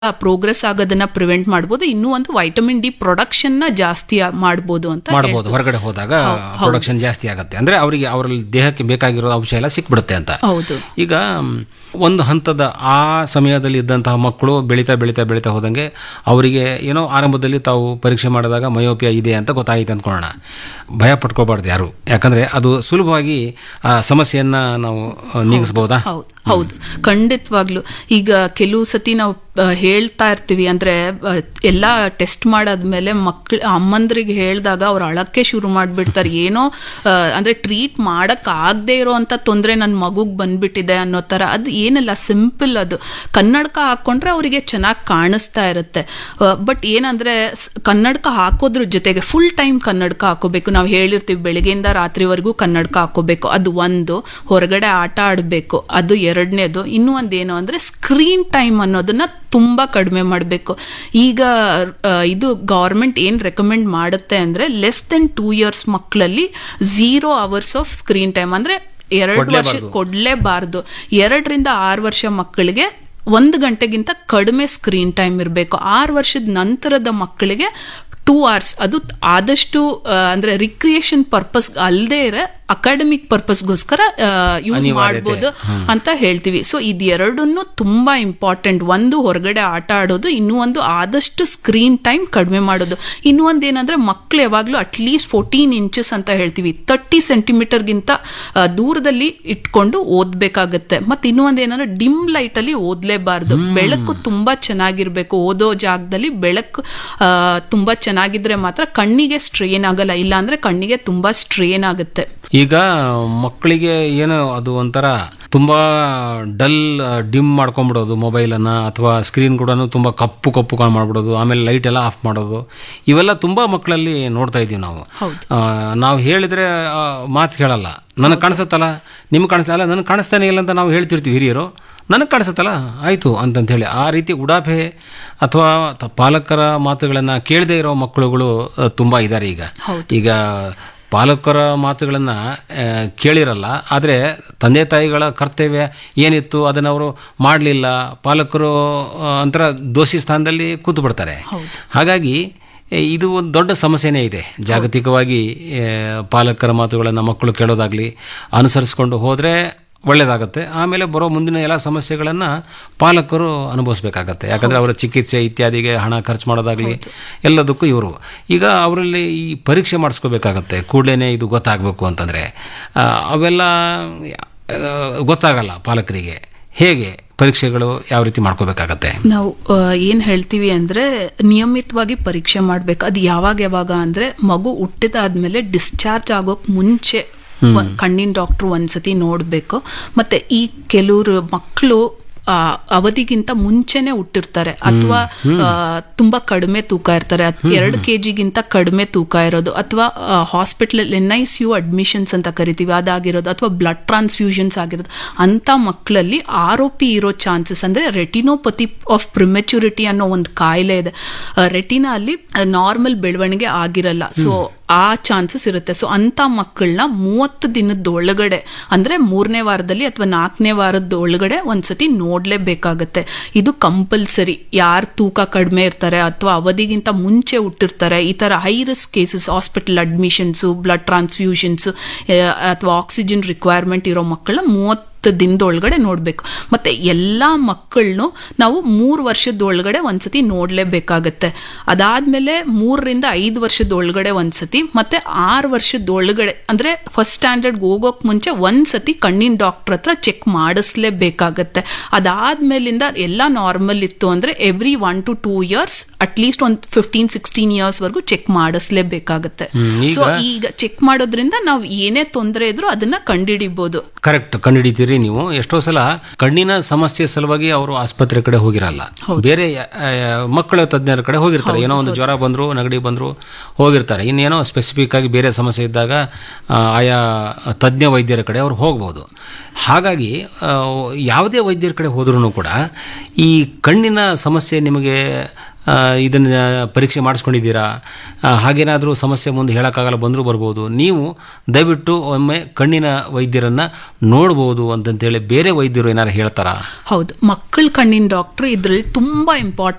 progress ಆಗೋದನ್ನ prevent ಮಾಡ್ಬೋದು ಇನ್ನೂ ಒಂದು ವೈಟಮಿನ್ ಡಿ ಪ್ರೊಡಕ್ಷನ್ ನ ಜಾಸ್ತಿ ಆ- ಮಾಡ್ಬೋದು ಅಂತ ಮಾಡಬಹುದು ಹೊರಗಡೆ ಹೋದಾಗ ಪ್ರೊಡಕ್ಷನ್ ಜಾಸ್ತಿ ಆಗುತ್ತೆ ಅಂದ್ರೆ ಅವರಿಗೆ ಅವರಲ್ಲಿ ದೇಹಕ್ಕೆ ಬೇಕಾಗಿರೋ ಅಂಶ ಎಲ್ಲ ಸಿಕ್ಬಿಡುತ್ತೆ ಅಂತ ಹೌದು ಈಗ ಮ್, ಒಂದು ಹಂತದ ಆ ಸಮಯದಲ್ಲಿ ಇದ್ದಂತಹ ಮಕ್ಕಳು ಬೆಳೀತಾ ಬೆಳೀತಾ ಬೆಳೀತಾ ಹೋದಂಗೆ ಅವರಿಗೆ ಏನೋ ಆರಂಭದಲ್ಲಿ ತಾವು ಪರೀಕ್ಷೆ ಮಾಡಿದಾಗ ಮಯೋಪಿಯಾ ಇದೆ ಅಂತ ಗೊತ್ತಾಯಿತು ಅಂದ್ಕೊಳ್ಳೋಣ ಭಯ ಪಟ್ಕೋಬಾರ್ದು ಯಾರು ಯಾಕಂದ್ರೆ ಅದು ಸುಲಭವಾಗಿ ಆ ಸಮಸ್ಯೆಯನ್ನ ನಾವು ಆ, ನೀಗಿಸ್ಬೋದಾ ಹೌದು ಹೌದು ಖಂಡಿತವಾಗ್ಲು ಈಗ ಕೆಲವು ಸತಿ ನಾವು ಆ, ಹೇಳ್ತಾ ಇರ್ತೀವಿ ಅಂದ್ರೆ ಆ, ಎಲ್ಲ ಟೆಸ್ಟ್ ಮಾಡಾದ್ಮೇಲೆ ಮಕ್ಳ ಅಮ್ಮಂದ್ರಿಗೆ ಹೇಳಿದಾಗ ಅವ್ರು ಅಳಕ್ಕೆ ಶುರು ಮಾಡ್ಬಿಡ್ತಾರೆ ಏನೋ ಆ, ಅಂದ್ರೆ ಟ್ರೀಟ್ ಮಾಡಕ್ ಆಗದೆ ಇರೋಂಥ ತೊಂದರೆ ನನ್ನ ಮಗುಗ್ ಬಂದ್ಬಿಟ್ಟಿದೆ ಅನ್ನೋ ತರ ಅದು ಏನಿಲ್ಲ ಸಿಂಪಲ್ ಅದು ಕನ್ನಡಕ ಹಾಕೊಂಡ್ರೆ ಅವರಿಗೆ ಚೆನ್ನಾಗಿ ಕಾಣಿಸ್ತಾ ಇರುತ್ತೆ ಬಟ್ ಏನಂದ್ರೆ ಸ್- ಕನ್ನಡಕ ಹಾಕೋದ್ರ ಜೊತೆಗೆ ಫುಲ್ ಟೈಮ್ ಕನ್ನಡಕ ಹಾಕೋಬೇಕು ನಾವು ಹೇಳಿರ್ತೀವಿ ಬೆಳಗ್ಗೆಯಿಂದ ರಾತ್ರಿವರೆಗೂ ಕನ್ನಡಕ ಹಾಕೋಬೇಕು ಅದು ಒಂದು ಹೊರಗಡೆ ಆಟ ಆಡಬೇಕು ಅದು ಎರಡನೇದು ಇನ್ನೂ ಒಂದೇನು ಅಂದ್ರೆ ಸ್ಕ್ರೀನ್ ಟೈಮ್ ಅನ್ನೋದನ್ನ ತುಂಬಾ ಕಡಿಮೆ ಮಾಡಬೇಕು ಈಗ ಆ, ಇದು ಗೌರ್ಮೆಂಟ್ ಏನ್ ರೆಕಮೆಂಡ್ ಮಾಡುತ್ತೆ ಅಂದ್ರೆ ಲೆಸ್ ದೆನ್ ಟೂ ಇಯರ್ಸ್ ಮಕ್ಕಳಲ್ಲಿ zero hours of screen time ಅಂದ್ರೆ ಎರಡು ವರ್ಷ ಕೊಡ್ಲೇಬಾರ್ದು ಎರಡರಿಂದ ಆರು ವರ್ಷ ಮಕ್ಕಳಿಗೆ ಒಂದು ಗಂಟೆಗಿಂತ ಕಡಿಮೆ ಸ್ಕ್ರೀನ್ ಟೈಮ್ ಇರಬೇಕು ಆರು ವರ್ಷದ ನಂತರದ ಮಕ್ಕಳಿಗೆ ಟೂ ಅವರ್ಸ್ ಅದು ಆದಷ್ಟು ಆ, ಅಂದ್ರೆ ರಿಕ್ರಿಯೇಷನ್ ಪರ್ಪಸ್ ಅಲ್ಲದೆ ಇರೋ ಅಕಾಡೆಮಿಕ್ ಪರ್ಪಸ್ಗೋಸ್ಕರ ಯೂಸ್ ಮಾಡ್ಬೋದು ಅಂತ ಹೇಳ್ತೀವಿ ಸೊ ಇದೆರಡನ್ನು ತುಂಬಾ ಇಂಪಾರ್ಟೆಂಟ್ ಒಂದು ಹೊರಗಡೆ ಆಟ ಆಡೋದು ಇನ್ನೂ ಒಂದು ಆದಷ್ಟು ಸ್ಕ್ರೀನ್ ಟೈಮ್ ಕಡಿಮೆ ಮಾಡೋದು ಇನ್ನೂ ಒಂದು ಏನಂದ್ರೆ ಮಕ್ಳು ಯಾವಾಗ್ಲೂ ಅಟ್ಲೀಸ್ಟ್ ಫೋರ್ಟೀನ್ ಇಂಚಸ್ ಅಂತ ಹೇಳ್ತೀವಿ ತರ್ಟಿ ಸೆಂಟಿಮೀಟರ್ಗಿಂತ ದೂರದಲ್ಲಿ ಇಟ್ಕೊಂಡು ಓದ್ಬೇಕಾಗತ್ತೆ ಮತ್ತೆ ಇನ್ನೂ ಒಂದು ಏನಂದ್ರೆ ಡಿಮ್ ಲೈಟ್ ಅಲ್ಲಿ ಓದ್ಲೇಬಾರ್ದು ಬೆಳಕು ತುಂಬಾ ಚೆನ್ನಾಗಿರ್ಬೇಕು ಓದೋ ಜಾಗದಲ್ಲಿ ಬೆಳಕು ಆ, ತುಂಬಾ ಚೆನ್ನಾಗಿದ್ರೆ ಮಾತ್ರ ಕಣ್ಣಿಗೆ ಸ್ಟ್ರೇನ್ ಆಗಲ್ಲ ಇಲ್ಲ ಅಂದ್ರೆ ಕಣ್ಣಿಗೆ ತುಂಬಾ ಸ್ಟ್ರೇನ್ ಆಗುತ್ತೆ ಈಗ ಮಕ್ಕಳಿಗೆ ಏನೋ ಅದು ಒಂಥರ ತುಂಬಾ ಡಲ್ ಡಿಮ್ ಮಾಡ್ಕೊಂಡ್ಬಿಡೋದು ಮೊಬೈಲನ್ನು ಅಥವಾ ಸ್ಕ್ರೀನ್ ಕೂಡ ತುಂಬ ಕಪ್ಪು ಕಪ್ಪು ಕಾಣ್ ಮಾಡ್ಬಿಡೋದು ಆಮೇಲೆ ಲೈಟ್ ಎಲ್ಲ ಆಫ್ ಮಾಡೋದು ಇವೆಲ್ಲ ತುಂಬ ಮಕ್ಕಳಲ್ಲಿ ನೋಡ್ತಾ ಇದ್ದೀವಿ ನಾವು ಆ, ನಾವು ಹೇಳಿದ್ರೆ ಆ, ಮಾತು ಕೇಳಲ್ಲ ನನಗೆ ಕಾಣಿಸುತ್ತಲ್ಲ ನಿಮ್ಗೆ ಕಾಣಿಸ್ತಲ್ಲ ನನಗೆ ಕಾಣಿಸ್ತಾನೆ ಇಲ್ಲ ಅಂತ ನಾವು ಹೇಳ್ತಿರ್ತೀವಿ ಹಿರಿಯರು ನನಗೆ ಕಾಣಿಸುತ್ತಲ್ಲ ಆಯಿತು ಅಂತಂತೇಳಿ ಆ ರೀತಿ ಉಡಾಫೆ ಅಥವಾ ತ- ಪಾಲಕರ ಮಾತುಗಳನ್ನು ಕೇಳದೇ ಇರೋ ಮಕ್ಕಳುಗಳು ಆ, ತುಂಬ ಇದ್ದಾರೆ ಈಗ ಈಗ ಪಾಲಕರ ಮಾತುಗಳನ್ನು ಕೇಳಿರಲ್ಲ ಆದರೆ ತಂದೆ ತಾಯಿಗಳ ಕರ್ತವ್ಯ ಏನಿತ್ತು ಅದನ್ನು ಅವರು ಮಾಡಲಿಲ್ಲ ಪಾಲಕರು ಆ, ಒಂಥರ ದೋಷಿ ಸ್ಥಾನದಲ್ಲಿ ಕೂತು ಬಿಡ್ತಾರೆ ಹಾಗಾಗಿ ಎ, ಇದು ಒಂದು ದೊಡ್ಡ ಸಮಸ್ಯೆನೇ ಇದೆ ಜಾಗತಿಕವಾಗಿ ಎ, ಪಾಲಕರ ಮಾತುಗಳನ್ನು ಮಕ್ಕಳು ಕೇಳೋದಾಗ್ಲಿ ಅನುಸರಿಸ್ಕೊಂಡು ಹೋದರೆ ಒಳ್ಳೆಯದಾಗುತ್ತೆ ಆಮೇಲೆ ಬರೋ ಮುಂದಿನ ಎಲ್ಲ ಸಮಸ್ಯೆಗಳನ್ನು ಪಾಲಕರು ಅನುಭವಿಸ್ಬೇಕಾಗತ್ತೆ ಯಾಕಂದರೆ ಅವರ ಚಿಕಿತ್ಸೆ ಇತ್ಯಾದಿಗೆ ಹಣ ಖರ್ಚು ಮಾಡೋದಾಗಲಿ ಎಲ್ಲದಕ್ಕೂ ಇವರು ಈಗ ಅವರಲ್ಲಿ ಈ ಪರೀಕ್ಷೆ ಮಾಡಿಸ್ಕೋಬೇಕಾಗತ್ತೆ ಕೂಡಲೇ ಇದು ಗೊತ್ತಾಗಬೇಕು ಅಂತಂದರೆ ಅವೆಲ್ಲ ಆ, ಗೊತ್ತಾಗಲ್ಲ ಪಾಲಕರಿಗೆ ಹೇಗೆ ಪರೀಕ್ಷೆಗಳು ಯಾವ ರೀತಿ ಮಾಡ್ಕೋಬೇಕಾಗತ್ತೆ ನಾವು ಆ, ಏನ್ ಹೇಳ್ತೀವಿ ಅಂದ್ರೆ ನಿಯಮಿತವಾಗಿ ಪರೀಕ್ಷೆ ಮಾಡ್ಬೇಕು ಅದು ಯಾವಾಗ ಯಾವಾಗ ಅಂದ್ರೆ ಮಗು ಹುಟ್ಟಿದಾದ್ಮೇಲೆ ಡಿಸ್ಚಾರ್ಜ್ ಆಗೋಕ್ ಮುಂಚೆ ವ- ಕಣ್ಣಿನ ಡಾಕ್ಟರ್ ಒಂದ್ಸತಿ ನೋಡ್ಬೇಕು ಮತ್ತೆ ಈ ಕೆಲವರು ಮಕ್ಕಳು ಆ, ಅವಧಿಗಿಂತ ಮುಂಚೆನೆ ಹುಟ್ಟಿರ್ತಾರೆ ಅಥವಾ ತುಂಬಾ ಕಡಿಮೆ ತೂಕ ಇರ್ತಾರೆ ಎರಡು ಕೆ ಜಿಗಿಂತ ಕಡಿಮೆ ತೂಕ ಇರೋದು ಅಥವಾ hospital N I C U admissions ಅಂತ ಕರಿತೀವಿ ಅದಾಗಿರೋದು ಅಥವಾ ಬ್ಲಡ್ ಟ್ರಾನ್ಸ್ಫ್ಯೂಷನ್ಸ್ ಆಗಿರೋದು ಅಂತ ಮಕ್ಕಳಲ್ಲಿ ಆರ್ ಒ ಪಿ ಇರೋ ಚಾನ್ಸಸ್ ಅಂದ್ರೆ ರೆಟಿನೋಪತಿ ಆಫ್ ಪ್ರಿಮೆಚುರಿಟಿ ಅನ್ನೋ ಒಂದು ಕಾಯಿಲೆ ಇದೆ ರೆಟಿನಾ ಅಲ್ಲಿ ನಾರ್ಮಲ್ ಬೆಳವಣಿಗೆ ಆಗಿರಲ್ಲ ಸೊ ಆ ಚಾನ್ಸಸ್ ಇರುತ್ತೆ ಸೊ ಅಂತ ಮಕ್ಕಳನ್ನ ಮೂವತ್ತು ದಿನದ ಒಳಗಡೆ ಅಂದ್ರೆ ಮೂರನೇ ವಾರದಲ್ಲಿ ಅಥವಾ ನಾಲ್ಕನೇ ವಾರದ ಒಳಗಡೆ ಒಂದ್ಸತಿ ನೋಡ್ಲೇಬೇಕಾಗತ್ತೆ ಇದು ಕಂಪಲ್ಸರಿ ಯಾರು ತೂಕ ಕಡಿಮೆ ಇರ್ತಾರೆ ಅಥವಾ ಅವಧಿಗಿಂತ ಮುಂಚೆ ಹುಟ್ಟಿರ್ತಾರೆ ಈ ತರ high risk cases hospital admissions blood transfusions ಅಥವಾ ಆಕ್ಸಿಜನ್ ರಿಕ್ವೈರ್ಮೆಂಟ್ ಇರೋ ಮಕ್ಕಳನ್ನ ಮೂವತ್ತು ದಿನದೊಳಗಡೆ ನೋಡ್ಬೇಕು ಮತ್ತೆ ಎಲ್ಲಾ ಮಕ್ಕಳನ್ನು ನಾವು ಮೂರು ವರ್ಷದ ಒಳಗಡೆ ಒಂದ್ಸತಿ ನೋಡ್ಲೇಬೇಕಾಗತ್ತೆ ಅದಾದ್ಮೇಲೆ ಮೂರರಿಂದ ಐದು ವರ್ಷದ ಒಳಗಡೆ ಒಂದ್ಸತಿ ಮತ್ತೆ ಆರು ವರ್ಷದ ಒಳಗಡೆ ಅಂದ್ರೆ ಫಸ್ಟ್ ಸ್ಟ್ಯಾಂಡರ್ಡ್ ಹೋಗೋಕ್ ಮುಂಚೆ ಒಂದ್ಸತಿ ಕಣ್ಣಿನ ಡಾಕ್ಟರ್ ಹತ್ರ ಚೆಕ್ ಮಾಡಿಸ್ಲೇಬೇಕಾಗತ್ತೆ ಅದಾದ್ಮೇಲಿಂದ ಎಲ್ಲ ನಾರ್ಮಲ್ ಇತ್ತು ಅಂದ್ರೆ every one to two years at least ಒಂದು ಫಿಫ್ಟೀನ್ ಸಿಕ್ಸ್ಟೀನ್ ಇಯರ್ಸ್ ವರೆಗೂ ಚೆಕ್ ಮಾಡಿಸ್ಲೇಬೇಕಾಗತ್ತೆ ಈಗ- ಸೊ ಈಗ ಚೆಕ್ ಮಾಡೋದ್ರಿಂದ ನಾವು ಏನೇ ತೊಂದರೆ ಇದ್ರೂ ಅದನ್ನ ಕಂಡುಹಿಡಿಬಹುದು ಕರೆಕ್ಟ್ ಕಂಡುಹಿಡಿತೀರಿ ನೀವು ಎಷ್ಟೋ ಸಲ ಕಣ್ಣಿನ ಸಮಸ್ಯೆ ಸಲುವಾಗಿ ಅವರು ಆಸ್ಪತ್ರೆ ಕಡೆ ಹೋಗಿರಲ್ಲ ಬೇರೆ ಆ, ಮಕ್ಕಳ ತಜ್ಞರ ಕಡೆ ಹೋಗಿರ್ತಾರೆ ಏನೋ ಒಂದು ಜ್ವರ ಬಂದ್ರು ನೆಗಡಿ ಬಂದ್ರು ಹೋಗಿರ್ತಾರೆ ಇನ್ನೇನೋ ಸ್ಪೆಸಿಫಿಕ್ ಆಗಿ ಬೇರೆ ಸಮಸ್ಯೆ ಇದ್ದಾಗ ಆ, ಆಯಾ ತಜ್ಞ ವೈದ್ಯರ ಕಡೆ ಅವ್ರು ಹೋಗ್ಬೋದು ಹಾಗಾಗಿ ಆ, ಯಾವುದೇ ವೈದ್ಯರ ಕಡೆ ಹೋದ್ರೂ ಕೂಡ ಈ ಕಣ್ಣಿನ ಸಮಸ್ಯೆ ನಿಮಗೆ ಆ, ಇದನ್ನ ಪರೀಕ್ಷೆ ಮಾಡಿಸ್ಕೊಂಡಿದ್ದೀರಾ ಆ, ಹಾಗೇನಾದರೂ ಸಮಸ್ಯೆ ಮುಂದೆ ಹೇಳೋಕ್ಕಾಗಲ್ಲ ಬಂದರೂ ಬರ್ಬೋದು ನೀವು ದಯವಿಟ್ಟು ಒಮ್ಮೆ ಕಣ್ಣಿನ ವೈದ್ಯರನ್ನ ನೋಡ್ಬೋದು ಅಂತಂತೇಳಿ ಬೇರೆ ವೈದ್ಯರು ಏನಾರು ಹೇಳ್ತಾರಾ ಹೌದು ಮಕ್ಕಳ ಕಣ್ಣಿನ ಡಾಕ್ಟ್ರು ಇದ್ರಲ್ಲಿ ತುಂಬಾ ಇಂಪಾರ್ಟೆಂಟ್